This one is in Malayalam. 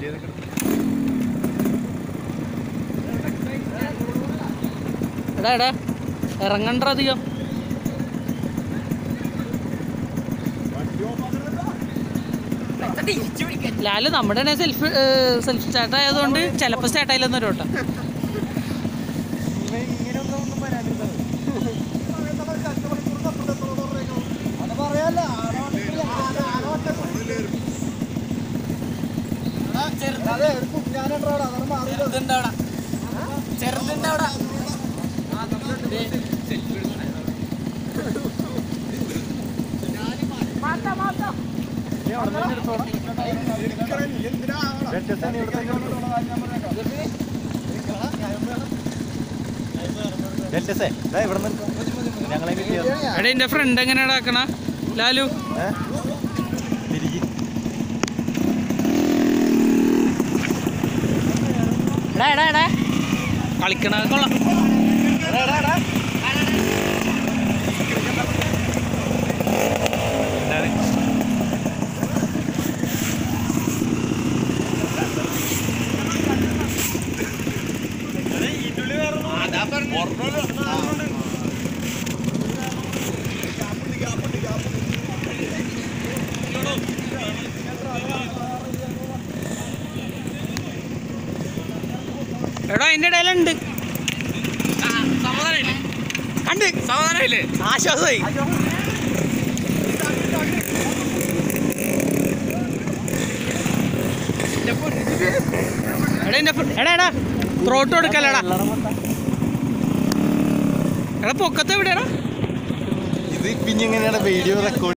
എടാ എടാ ഇറങ്ങണ്ട അധികം ലാല് നമ്മുടെ തന്നെ സെൽഫ് സെൽഫ് സ്റ്റാർട്ട് ആയതുകൊണ്ട് ചിലപ്പോൾ സ്റ്റാർട്ട് ആയില്ലെന്ന് ഒരു വട്ടം ഞങ്ങളെ കിട്ടിയത് എടാ എൻ്റെ ഫ്രണ്ട് എങ്ങനെയാ ആക്കണ ലാലു തിരികെ എടാ എടാ എടാ കളിക്കണ കൊള്ളാം എടാ അതിൻ്റെ ഇടയിലുണ്ട് കണ്ട് സമാധാനമില്ലേ ആശ്വാസമായി എടാ എൻ്റെ ഫ്ര- എടാ എടാ ത്രോട്ട് കൊടുക്കല്ലടാ എടാ പൊക്കത്ത് എവിടെയാടാ ഇത് പിന്നെ എങ്ങനെയാണ് വീഡിയോ റെക്കോർഡ്